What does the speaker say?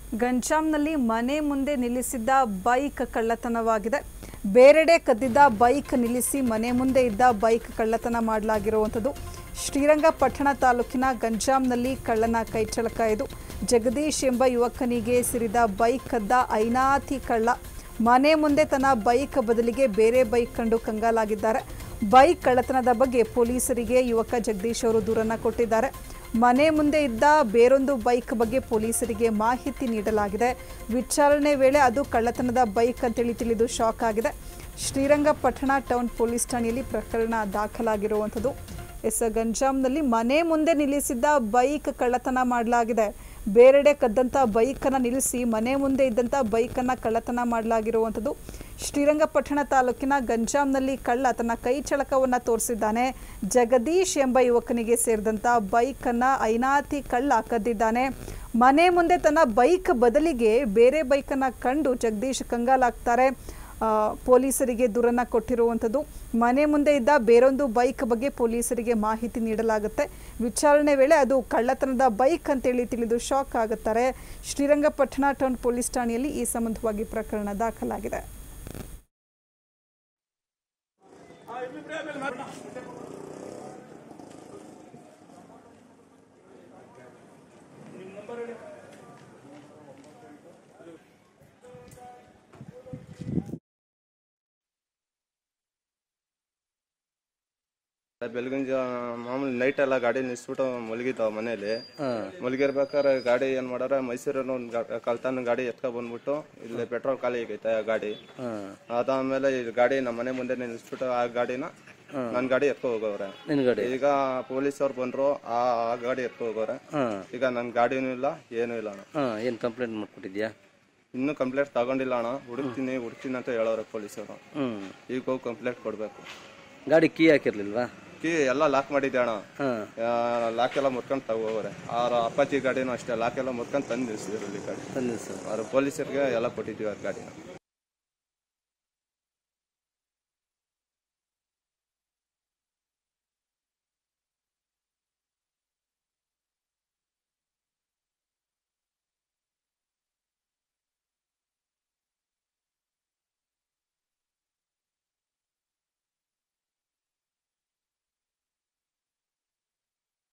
ಗಂಜಾಂನಲ್ಲಿ ಮನೆ ಮುಂದೆ ನಿಲ್ಲಿಸಿದ್ದ ಬೈಕ್ ಕಳ್ಳತನವಾಗಿದೆ ಬೇರೆಡೆ ಕದ್ದಿದ್ದ ಬೈಕ್ ನಿಲ್ಲಿಸಿ ಮನೆ ಮುಂದೆ ಇದ್ದ ಬೈಕ್ ಕಳ್ಳತನ ಮಾಡಲಾಗಿರುವಂಥದ್ದು ಶ್ರೀರಂಗಪಟ್ಟಣ ತಾಲೂಕಿನ ಗಂಜಾಂನಲ್ಲಿ ಕಳ್ಳನ ಕೈಚಳಕ ಇದು ಜಗದೀಶ್ ಎಂಬ ಯುವಕನಿಗೆ ಸಿರಿದ ಬೈಕ್ ಕದ್ದ ಐನಾತಿ ಕಳ್ಳ ಮನೆ ಮುಂದೆ ತನ್ನ ಬೈಕ್ ಬದಲಿಗೆ ಬೇರೆ ಬೈಕ್ ಕಂಡು ಕಂಗಾಲಾಗಿದ್ದಾರೆ ಬೈಕ್ ಕಳ್ಳತನದ ಬಗ್ಗೆ ಪೊಲೀಸರಿಗೆ ಯುವಕ ಜಗದೀಶ್ ಅವರು ದೂರನ್ನ ಕೊಟ್ಟಿದ್ದಾರೆ ಮನೆ ಮುಂದೆ ಇದ್ದ ಬೇರೊಂದು ಬೈಕ್ ಬಗ್ಗೆ ಪೊಲೀಸರಿಗೆ ಮಾಹಿತಿ ನೀಡಲಾಗಿದೆ ವಿಚಾರಣೆ ವೇಳೆ ಅದು ಕಳ್ಳತನದ ಬೈಕ್ ಅಂತೇಳಿ ತಿಳಿದು ಶಾಕ್ ಆಗಿದೆ ಶ್ರೀರಂಗಪಟ್ಟಣ ಟೌನ್ ಪೊಲೀಸ್ ಠಾಣೆಯಲ್ಲಿ ಪ್ರಕರಣ ದಾಖಲಾಗಿರುವಂಥದ್ದು ಎಸ್ ಗಂಜಾಂನಲ್ಲಿ ಮನೆ ಮುಂದೆ ನಿಲ್ಲಿಸಿದ್ದ ಬೈಕ್ ಕಳ್ಳತನ ಮಾಡಲಾಗಿದೆ ಬೇರೆಡೆ ಕದ್ದಂಥ ಬೈಕನ್ನು ನಿಲ್ಲಿಸಿ ಮನೆ ಮುಂದೆ ಇದ್ದಂಥ ಬೈಕನ್ನು ಕಳ್ಳತನ ಮಾಡಲಾಗಿರುವಂಥದ್ದು ಶ್ರೀರಂಗಪಟ್ಟಣ ತಾಲೂಕಿನ ಗಂಜಾಂನಲ್ಲಿ ಕಳ್ಳ ತನ್ನ ಕೈ ಚಳಕವನ್ನು ತೋರಿಸಿದ್ದಾನೆ ಜಗದೀಶ್ ಎಂಬ ಯುವಕನಿಗೆ ಸೇರಿದಂಥ ಬೈಕನ್ನು ಐನಾತಿ ಕಳ್ಳ ಕದ್ದಿದ್ದಾನೆ ಮನೆ ಮುಂದೆ ತನ್ನ ಬೈಕ್ ಬದಲಿಗೆ ಬೇರೆ ಬೈಕನ್ನು ಕಂಡು ಜಗದೀಶ್ ಕಂಗಾಲಾಗ್ತಾರೆ ಆ, ಪೊಲೀಸರಿಗೆ ದೂರನ್ನ ಕೊಟ್ಟಿರುವಂಥದ್ದು ಮನೆ ಮುಂದೆ ಇದ್ದ ಬೇರೊಂದು ಬೈಕ್ ಬಗ್ಗೆ ಪೊಲೀಸರಿಗೆ ಮಾಹಿತಿ ನೀಡಲಾಗುತ್ತೆ ವಿಚಾರಣೆ ವೇಳೆ ಅದು ಕಳ್ಳತನದ ಬೈಕ್ ಅಂತೇಳಿ ತಿಳಿದು ಶಾಕ್ ಆಗುತ್ತಾರೆ ಶ್ರೀರಂಗಪಟ್ಟಣ ಟೌನ್ ಪೊಲೀಸ್ ಠಾಣೆಯಲ್ಲಿ ಈ ಸಂಬಂಧವಾಗಿ ಪ್ರಕರಣ ದಾಖಲಾಗಿದೆ ಬೆಳಗಿನ ಜಾ ಮಾಮೂಲಿ ನೈಟ್ ಎಲ್ಲ ಗಾಡಿ ನಿಲ್ಸ್ಬಿಟ್ಟು ಮಲಗಿದ್ದಾವ ಮನೇಲಿ ಮಲಗಿರ್ಬೇಕಾದ್ರೆ ಗಾಡಿ ಏನ್ ಮಾಡಾರ ಮೈಸೂರಲ್ಲಿ ಒಂದು ಕಳ್ತನ ಗಾಡಿ ಎತ್ಕೊ ಬಂದ್ಬಿಟ್ಟು ಇಲ್ಲಿ ಪೆಟ್ರೋಲ್ ಖಾಲಿ ಆಗೈತೆ ಆ ಗಾಡಿ ಅದಾದ್ಮೇಲೆ ಈ ಗಾಡಿ ನಮ್ಮ ಮನೆ ಮುಂದೆ ನಿಲ್ಸ್ಬಿಟ್ಟು ಆ ಗಾಡಿನ ನನ್ ಗಾಡಿ ಎತ್ಕೊ ಹೋಗವ್ರೆ ನಿನ್ ಗಾಡಿ ಈಗ ಪೊಲೀಸ್ ಅವ್ರು ಬಂದ್ರು ಆ ಆ ಗಾಡಿ ಎತ್ಕೊ ಹೋಗವ್ರೆ ಹಾಂ ಈಗ ನನ್ ಗಾಡಿನೂ ಇಲ್ಲ ಏನೂ ಇಲ್ಲ ಅಣ್ಣ ಹಾಂ ಏನು ಕಂಪ್ಲೇಂಟ್ ಮಾಡ್ಕೊಟ್ಟಿದ್ಯಾ ಇನ್ನೂ ಕಂಪ್ಲೇಂಟ್ ತಗೊಂಡಿಲ್ಲ ಅಣ್ಣ ಹುಡುಕ್ತೀನಿ ಹುಡುಕ್ತೀನಿ ಅಂತ ಹೇಳವ್ರೆ ಪೊಲೀಸರು ಹ್ಞೂ ಈಗ ಹೋಗಿ ಕಂಪ್ಲೇಂಟ್ ಕೊಡ್ಬೇಕು ಗಾಡಿ ಕೀ ಹಾಕಿರ್ಲಿಲ್ವಾ ಕೀ ಎಲ್ಲ ಲಾಕ್ ಮಾಡಿದ್ದೆ ಅಣ್ಣ ಹಾಂ ಲಾಕ್ ಎಲ್ಲ ಮುರ್ಕೊಂಡು ತಗೋವ್ರೆ ಅವ್ರ ಅಪ್ಪಾಜಿ ಗಾಡಿನೂ ಅಷ್ಟೇ ಲಾಕ್ ಎಲ್ಲ ಮುರ್ಕೊಂಡು ತಂದು ನಿಲ್ಸಿದ್ರು ಇಲ್ಲಿ ಗಾಡಿ ತಂದೆ ಸರ್ ಅವ್ರ ಪೊಲೀಸರಿಗೆ ಎಲ್ಲ ಕೊಟ್ಟಿದ್ದೀವಿ ಅವ್ರ ಗಾಡಿನ